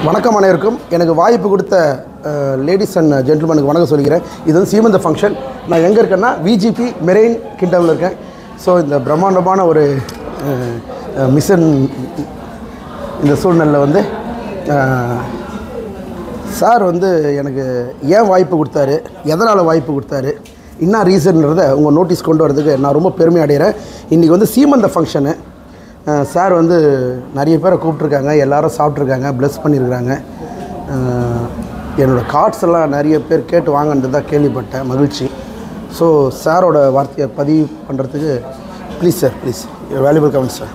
வணக்கம் அனைவருக்கும் எனக்கு வாய்ப்பு கொடுத்த லேடிஸ் அண்ட் ஜென்டில்மேனுக்கு வணக்கம் சொல்லிக்கிறேன் இது வந்து சீமந்த ஃபங்க்ஷன் நான் எங்கே இருக்கேன்னா விஜிபி மெரெயின் கிண்டமில் இருக்கேன் ஸோ இந்த பிரம்மாண்டமான ஒரு மிஷன் இந்த சூழ்நிலையில் வந்து சார் வந்து எனக்கு ஏன் வாய்ப்பு கொடுத்தாரு எதனால் வாய்ப்பு கொடுத்தாரு என்ன ரீசன்றதை உங்கள் நோட்டீஸ் கொண்டு வரதுக்கு நான் ரொம்ப பெருமை அடைகிறேன் இன்றைக்கி வந்து சீமந்த ஃபங்க்ஷனு சார் வந்து நிறைய பேரை கூப்பிட்ருக்காங்க எல்லாரும் சாப்பிட்ருக்காங்க ப்ளஸ் பண்ணியிருக்கிறாங்க அஹ், என்னோடய கார்ட்ஸ் எல்லாம் நிறைய பேர் கேட்டு வாங்கினதாக கேள்விப்பட்டேன் மகிழ்ச்சி ஸோ சாரோட வார்த்தையை பதிவு பண்ணுறதுக்கு please sir please valuable comment sir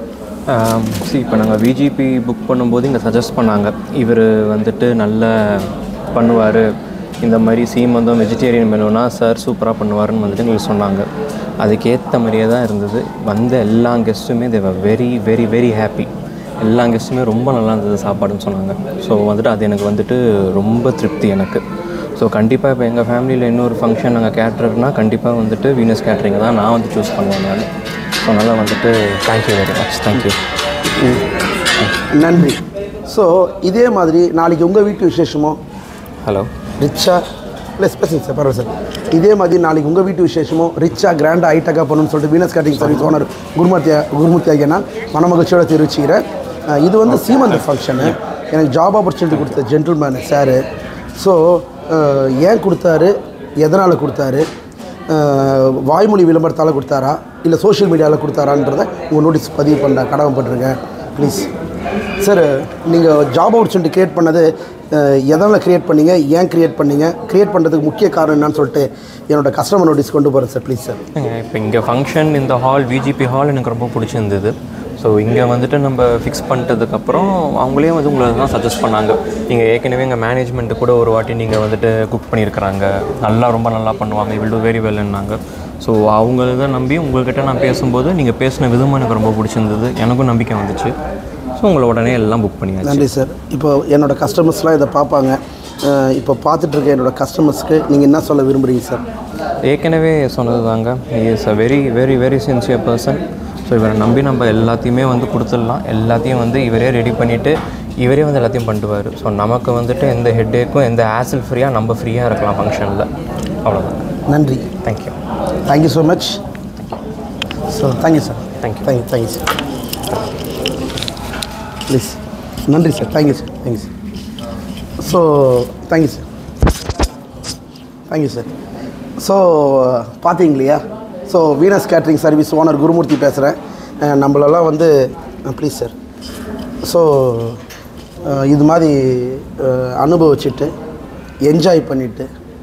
சி இப்போ நாங்கள் விஜிபி புக் பண்ணும்போது இங்கே சஜஸ்ட் பண்ணாங்க இவர் வந்துட்டு நல்ல பண்ணுவார் இந்த மாதிரி சீமந்தம் வெஜிடேரியன் மெனுனா சார் சூப்பராக பண்ணுவாருன்னு வந்துட்டு எங்களுக்கு சொன்னாங்க அதுக்கேற்ற மாதிரியே தான் இருந்தது வந்த எல்லா கெஸ்ட்டுமே தேவ வெரி வெரி வெரி ஹாப்பி எல்லா கெஸ்ட்டுமே ரொம்ப நல்லா இருந்தது சாப்பாடுன்னு சொன்னாங்க ஸோ வந்துட்டு அது எனக்கு வந்துட்டு ரொம்ப திருப்தி எனக்கு ஸோ கண்டிப்பாக இப்போ எங்கள் ஃபேமிலியில் இன்னொரு ஃபங்க்ஷன் நாங்கள் கேட்ருக்குனா கண்டிப்பாக வந்துட்டு வீனஸ் கேட்ரிங் தான் நான் வந்து சூஸ் பண்ணுவேன் நான் ஸோ அதனால் வந்துட்டு தேங்க்யூ வெரி மச் தேங்க்யூ நன்றி ஸோ இதே மாதிரி நாளைக்கு உங்கள் வீட்டு விசேஷமோ ஹலோ ரிச்சா ப்ளஸ் பேசுங்க சார் பரவாயில்ல சார் இதே மாதிரி நாளைக்கு உங்கள் வீட்டு விசேஷமோ ரிச்சா கிராண்டாக ஹைட்டக்காக பண்ணணும்னு சொல்லிட்டு வீனஸ் கேட்டிங் சர்வீஸ் ஓனர் குருமூர்த்தியா குருமூர்த்தி ஆகிய நான் மனமகிழ்ச்சியோட தெரிவிச்சுக்கிறேன் அஹ் இது வந்து சீமந்த ஃபங்க்ஷனு எனக்கு ஜாப் ஆப்பர்ச்சுனிட்டி கொடுத்த ஜென்டில்மேன் சார் ஸோ ஏன் கொடுத்தாரு எதனால் கொடுத்தாரு அஹ் வாய்மொழி விளம்பரத்தால் கொடுத்தாரா இல்லை சோஷியல் மீடியாவில் கொடுத்தாரான்றதை உங்கள் நோட்டீஸ் பதிவு பண்ண கடமைப்பட்டிருக்கேன் ப்ளீஸ் சார் நீங்கள் ஜாப் ஆப்பர்ச்சுனிட்டி க்ரியேட் பண்ணது அஹ், எதனால் க்ரியேட் பண்ணீங்க ஏன் க்ரியேட் பண்ணீங்க க்ரியேட் பண்ணுறதுக்கு முக்கிய காரணம் என்னன்னு சொல்லிட்டு என்னோட கஸ்டமர் நோட்டீஸ் கொண்டு போகிறேன் சார் ப்ளீஸ் சார் இப்போ இங்கே ஃபங்க்ஷன் இந்த ஹால் விஜிபி ஹால் எனக்கு ரொம்ப பிடிச்சிருந்தது ஸோ இங்கே வந்துட்டு நம்ம ஃபிக்ஸ் பண்ணிட்டதுக்கப்புறம் அவங்களே வந்து உங்களை தான் சஜஸ்ட் பண்ணாங்க நீங்கள் ஏற்கனவே எங்கள் மேனேஜ்மெண்ட்டு கூட ஒரு வாட்டி நீங்கள் வந்துட்டு குக் பண்ணியிருக்கிறாங்க நல்லா ரொம்ப நல்லா பண்ணுவாங்க வில் டூ வெரி வெல்னாங்க ஸோ அவங்கள தான் நம்பி உங்கள்கிட்ட நான் பேசும்போது நீங்கள் பேசின விதமும் எனக்கு ரொம்ப பிடிச்சிருந்தது எனக்கும் நம்பிக்கை வந்துச்சு ஸோ உங்களை உடனே எல்லாம் புக் பண்ணியாச்சு நன்றி சார் இப்போ என்னோட கஸ்டமர்ஸ்லாம் இதை பார்ப்பாங்க அஹ், இப்போ பார்த்துட்டு இருக்க என்னோட கஸ்டமர்ஸ்க்கு நீங்கள் என்ன சொல்ல விரும்புகிறீங்க சார் ஏற்கனவே சொன்னது தாங்க is a very very very sincere person so இவரை நம்பி நம்ம எல்லாத்தையுமே வந்து கொடுத்துடலாம் எல்லாத்தையும் வந்து இவரே ரெடி பண்ணிவிட்டு இவரே வந்து எல்லாத்தையும் பண்ணிடுவார் ஸோ நமக்கு வந்துட்டு எந்த ஹெட்டேக்கும் எந்த ஆசில் ஃப்ரீயாக நம்ம ஃப்ரீயாக இருக்கலாம் ஃபங்க்ஷனில் அவ்வளோதான் நன்றி thank you thank you so much so thank you sir Thank you. Thank you thank you sir please நன்றி sir thank you sir thank you sir so thank you sir thank you sir so பார்த்தீங்க இல்லையா so Venus catering service owner Gurumoorthy பேசுகிறேன் நம்மளெல்லாம் வந்து ப்ளீஸ் சார் ஸோ இது மாதிரி அஹ், அனுபவிச்சுட்டு enjoy பண்ணிவிட்டு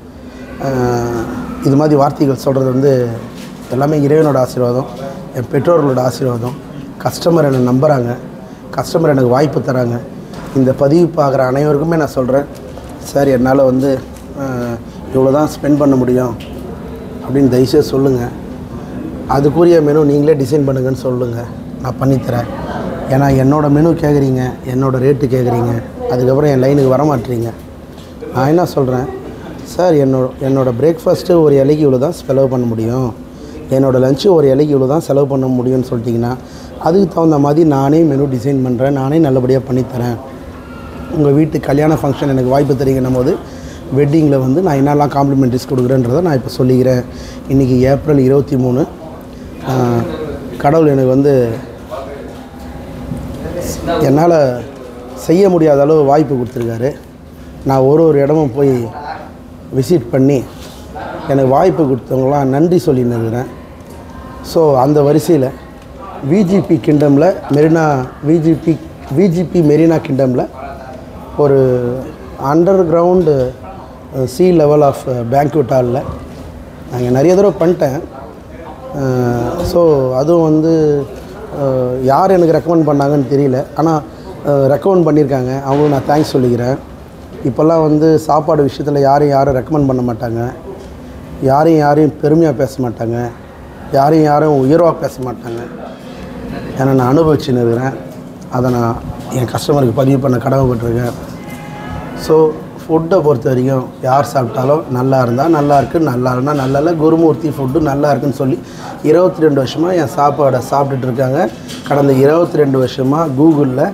இது மாதிரி வார்த்தைகள் சொல்கிறது வந்து எல்லாமே இறைவனோட ஆசீர்வாதம் என் பெற்றோர்களோட ஆசீர்வாதம் கஸ்டமர் என்னை நம்புகிறாங்க கஸ்டமர் எனக்கு வாய்ப்பு தராங்க இந்த பதிவு பார்க்குற அனைவருக்குமே நான் சொல்கிறேன் சார் என்னால் வந்து இவ்வளோ தான் ஸ்பெண்ட் பண்ண முடியும் அப்படின்னு தயவுசெய்து சொல்லுங்கள் அதுக்குரிய மெனு நீங்களே டிசைன் பண்ணுங்கன்னு சொல்லுங்கள் நான் பண்ணித்தரேன் ஏன்னா என்னோடய மெனு கேட்குறீங்க என்னோடய ரேட்டு கேட்குறீங்க அதுக்கப்புறம் என் லைனுக்கு வர மாட்டீங்க நான் என்ன சொல்கிறேன் சார் என்னோட என்னோடய பிரேக்ஃபாஸ்ட்டு ஒரு இலைக்கு இவ்வளோ தான் செலவு பண்ண முடியும் என்னோடய லஞ்சு ஒரு இலைக்கு இவ்வளோ தான் செலவு பண்ண முடியும்னு சொல்லிட்டிங்கன்னா அதுக்கு தகுந்த மாதிரி நானே மெனு டிசைன் பண்ணுறேன் நானே நல்லபடியாக பண்ணித்தரேன் உங்கள் வீட்டு கல்யாண ஃபங்க்ஷன் எனக்கு வாய்ப்பு தரீங்கன்னும் போது வெட்டிங்கில் வந்து நான் என்னெல்லாம் காம்ப்ளிமெண்ட்ரிஸ் கொடுக்குறேன்றதை நான் இப்போ சொல்லிக்கிறேன் இன்றைக்கி ஏப்ரல் இருபத்தி மூணு ஆஹ், கடவுள் எனக்கு வந்து என்னால் செய்ய முடியாத அளவு வாய்ப்பு கொடுத்துருக்காரு நான் ஒரு ஒரு இடமும் போய் விசிட் பண்ணி எனக்கு வாய்ப்பு கொடுத்தவங்களாம் நன்றி சொல்லின்னு இருக்கிறேன் ஸோ அந்த வரிசையில் விஜிபி கிண்டமில் மெரினா விஜிபி விஜிபி மெரினா கிண்டமில் ஒரு under ground sea level of banquet ஹாலில் நாங்கள் நிறைய தடவை பண்ணிட்டேன் ஸோ அதுவும் வந்து அஹ், யார் எனக்கு ரெக்கமெண்ட் பண்ணாங்கன்னு தெரியல ஆனால் ரெக்கமெண்ட் பண்ணியிருக்காங்க அவங்களும் நான் தேங்க்ஸ் சொல்லிக்கிறேன் இப்போல்லாம் வந்து சாப்பாடு விஷயத்தில் யாரையும் யாரும் ரெக்கமெண்ட் பண்ண மாட்டாங்க யாரையும் யாரையும் பெருமையாக பேச மாட்டாங்க யாரையும் யாரும் உயர்வாக பேச மாட்டாங்க ஏன்னா நான் அனுபவிச்சுன்னு இருக்கிறேன் அதை நான் என் கஸ்டமருக்கு பதிவு பண்ண கடமைப்பட்டிருக்கேன் ஸோ ஃபுட்டை பொறுத்த வரைக்கும் யார் சாப்பிட்டாலும் நல்லா இருந்தால் நல்லா இருக்கு நல்லா இருந்தால் நல்லா இல்லை குருமூர்த்தி ஃபுட்டு நல்லா இருக்குன்னு சொல்லி இருபத்தி ரெண்டு வருஷமாக என் சாப்பாடை சாப்பிட்டுட்டு இருக்காங்க கடந்த இருபத்தி ரெண்டு வருஷமாக கூகுளில்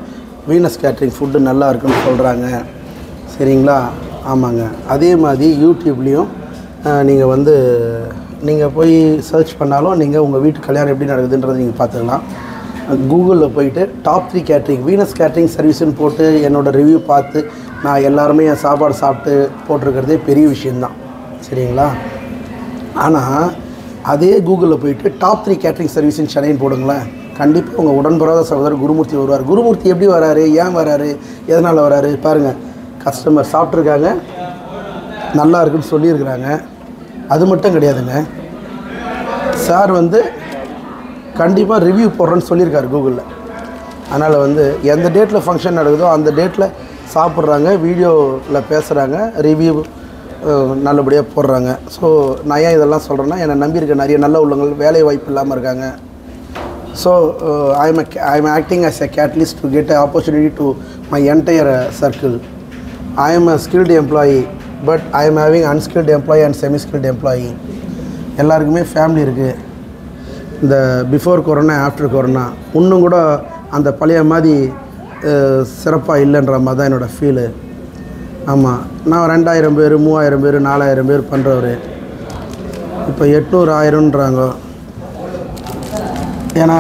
வீனஸ் கேட்ரிங் ஃபுட்டு நல்லா இருக்குன்னு சொல்கிறாங்க சரிங்களா ஆமாங்க அதே மாதிரி யூடியூப்லேயும் நீங்கள் வந்து நீங்கள் போய் சர்ச் பண்ணாலும் நீங்கள் உங்கள் வீட்டு கல்யாணம் எப்படி நடக்குதுன்றதை நீங்கள் பார்த்துக்கலாம் கூகுளில் போயிட்டு top three catering Venus catering சர்வீஸ்னு போட்டு என்னோடய ரிவ்யூ பார்த்து நான் எல்லாருமே என் சாப்பாடு சாப்பிட்டு போட்டிருக்கிறதே பெரிய விஷயந்தான் சரிங்களா ஆனால் அதே கூகுளில் போயிட்டு top three catering service in சென்னைன்னு போடுங்களேன் கண்டிப்பாக உங்கள் உடன்படாத சகோதரர் குருமூர்த்தி வருவார் குருமூர்த்தி எப்படி வராரு ஏன் வராரு எதனால் வராரு பாருங்கள் கஸ்டமர் சாப்பிட்ருக்காங்க நல்லா இருக்குன்னு சொல்லியிருக்கிறாங்க அது மட்டும் கிடையாதுங்க சார் வந்து கண்டிப்பாக ரிவ்யூ போடுறேன்னு சொல்லியிருக்காரு கூகுளில் அதனால் வந்து எந்த டேட்டில் ஃபங்க்ஷன் நடக்குதோ அந்த டேட்டில் சாப்பிட்றாங்க வீடியோவில் பேசுகிறாங்க ரிவ்யூ நல்லபடியாக போடுறாங்க ஸோ நான் ஏன் இதெல்லாம் சொல்கிறேன்னா என்னை நம்பியிருக்க நிறைய நல்ல உள்ளங்கள் வேலை வாய்ப்பு இல்லாமல் இருக்காங்க so I'm I'm acting as a catalyst to get a opportunity to my entire uh, circle I am a skilled employee but I am having unskilled employee and semi skilled employee எல்லாருக்குமே family இருக்குது இந்த before corona after corona இன்னும் கூட அந்த பழைய மாதிரி சிறப்பாக இல்லைன்ற மாதிரி தான் என்னோடய ஃபீலு ஆமாம் நான் ரெண்டாயிரம் பேர் மூவாயிரம் பேர் நாலாயிரம் பேர் பண்ணுறவர் இப்போ எட்நூறு ஆயிரம்ன்றாங்க ஏன்னா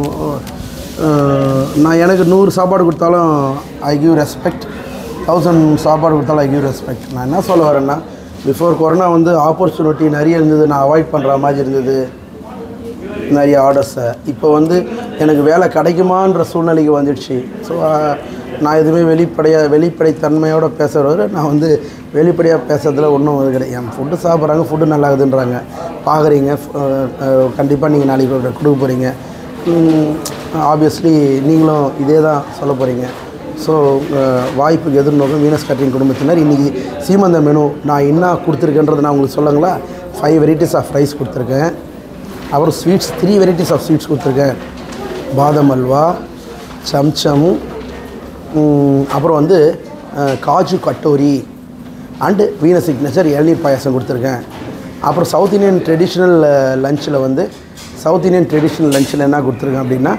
அஹ், நான் எனக்கு நூறு சாப்பாடு கொடுத்தாலும் ஐ கிவ் ரெஸ்பெக்ட் தௌசண்ட் சாப்பாடு கொடுத்தாலும் ஐ கிவ் ரெஸ்பெக்ட் நான் என்ன சொல்ல வரேன்னா பிஃபோர் கொரோனா வந்து ஆப்பர்ச்சுனிட்டி நிறைய இருந்தது நான் அவாய்ட் பண்ணுற மாதிரி இருந்தது நிறைய ஆர்டர்ஸை இப்போ வந்து எனக்கு வேலை கிடைக்குமான்ற சூழ்நிலைக்கு வந்துடுச்சு ஸோ நான் எதுவுமே வெளிப்படையாக வெளிப்படைத்தன்மையோடு பேசுகிறவர் நான் வந்து வெளிப்படையாக பேசுறதுல ஒன்றும் இது கிடையாது என் ஃபுட்டு சாப்பிட்றாங்க ஃபுட்டு நல்லா இருக்குதுன்றாங்க பார்க்குறீங்க கண்டிப்பாக நீங்கள் நாளைக்கு ஒரு கொடுக்க போகிறீங்க ஆப்வியஸ்லி நீங்களும் இதே தான் சொல்ல போகிறீங்க ஸோ வாய்ப்புக்கு எதிர்நோக்கும் வீனஸ் கேட்டரிங் குடும்பத்தினர் இன்றைக்கி சீமந்த மெனு நான் என்ன கொடுத்துருக்கேன்றதை நான் உங்களுக்கு சொல்லுங்களா ஃபைவ் வெரைட்டிஸ் ஆஃப் ரைஸ் கொடுத்துருக்கேன் அப்புறம் sweets three varieties of sweets கொடுத்துருக்கேன் பாதம் அல்வா சம்சம் ம், அப்புறம் வந்து அஹ், காஜு கட்டோரி அண்டு வீண சிக்னேச்சர் இளநீர் பாயாசம் கொடுத்துருக்கேன் அப்புறம் சவுத் இந்தியன் ட்ரெடிஷ்னல் லஞ்சில் வந்து சவுத் இந்தியன் ட்ரெடிஷ்னல் லஞ்சில் என்ன கொடுத்துருக்கேன் அப்படின்னா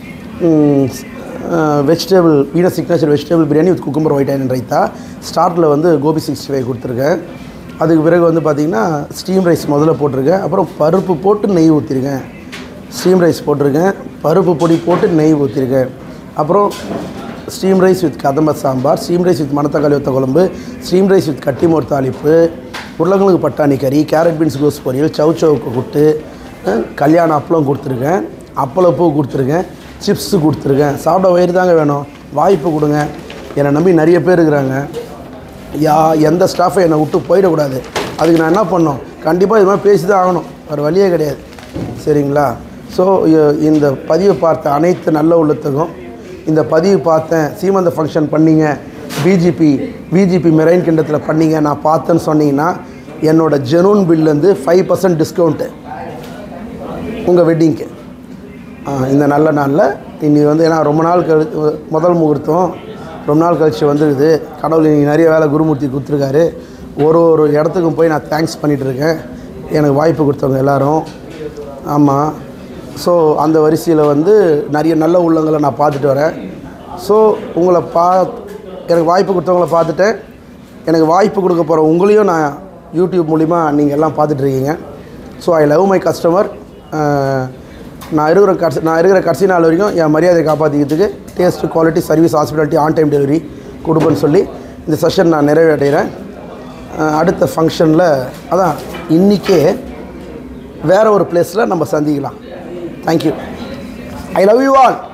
வெஜிடபிள் வீண signature vegetable biryani with cucumber white and raita ஸ்டார்ட்டில் வந்து கோபி சிக்ஸ்டி ஃபைவ் கொடுத்துருக்கேன் அதுக்கு பிறகு வந்து பார்த்திங்கன்னா ஸ்டீம் ரைஸ் முதல்ல போட்டிருக்கேன் அப்புறம் பருப்பு போட்டு நெய் ஊற்றிருக்கேன் ஸ்டீம் ரைஸ் போட்டிருக்கேன் பருப்பு பொடி போட்டு நெய் ஊற்றிருக்கேன் அப்புறம் ஸ்டீம் ரைஸ் வித் கதம்ப சாம்பார் ஸ்டீம் ரைஸ் வித் மணத்தக்காளி ஒத்த குழம்பு ஸ்டீம் ரைஸ் வித் கட்டிமோர் தாளிப்பு உருளைக்கிழங்கு பட்டாணி கறி கேரட் பீன்ஸ் கோஸ் பொரியல் சவு சவுக்கு கூட்டு அஹ், கல்யாண அப்பளம் கொடுத்துருக்கேன் அப்பளப்பூ கொடுத்துருக்கேன் சிப்ஸு கொடுத்துருக்கேன் சாப்பிட வயிறு தாங்க வேணும் வாய்ப்பு கொடுங்க என்னை நம்பி நிறைய பேர் இருக்கிறாங்க யா எந்த ஸ்டாஃபை என்னை விட்டு போயிடக்கூடாது அதுக்கு நான் என்ன பண்ணணும் கண்டிப்பாக இது மாதிரி பேசி தான் ஆகணும் வேறு வழியே கிடையாது சரிங்களா ஸோ இந்த பதிவை பார்த்த அனைத்து நல்ல உள்ளத்துக்கும் இந்த பதிவு பார்த்தேன் சீமந்த ஃபங்க்ஷன் பண்ணீங்க பிஜிபி பிஜிபி மெரைன் கிண்டத்தில் பண்ணீங்க நான் பார்த்தேன்னு சொன்னீங்கன்னா என்னோட ஜெனூன் பில்லேருந்து ஃபைவ் பர்சன்ட் டிஸ்கவுண்ட்டு உங்கள் வெட்டிங்க்கு இந்த நல்ல நாளில் இன்னைக்கு வந்து ஏன்னா ரொம்ப நாள் கழி முதல் முகூர்த்தம் ரொம்ப நாள் கழிச்சு வந்துடுது கடவுள் இன்னைக்கு நிறைய வேலை குருமூர்த்தி கொடுத்துருக்காரு ஒரு ஒரு இடத்துக்கும் போய் நான் தேங்க்ஸ் பண்ணிகிட்டு இருக்கேன் எனக்கு வாய்ப்பு கொடுத்தவங்க எல்லாரும் ஆமாம் ஸோ அந்த வரிசையில் வந்து நிறைய நல்ல உள்ளங்களை நான் பார்த்துட்டு வரேன் ஸோ உங்களை பா எனக்கு வாய்ப்பு கொடுத்தவங்கள பார்த்துட்டேன் எனக்கு வாய்ப்பு கொடுக்க போகிற உங்களையும் நான் யூடியூப் மூலிமா நீங்கள் எல்லாம் பார்த்துட்ருக்கீங்க so I love my customer நான் இருக்கிற கடைசி நான் இருக்கிற கடைசி நாள் வரைக்கும் என் மரியாதையை காப்பாற்றிக்கிறதுக்கு taste quality service hospitality on time delivery கொடுப்பேன்னு சொல்லி இந்த செஷன் நான் நிறைவேற்றுகிறேன் அஹ், அடுத்த ஃபங்க்ஷனில் அதான் இன்றைக்கே வேறு ஒரு பிளேஸில் நம்ம சந்திக்கலாம் thank you I love you all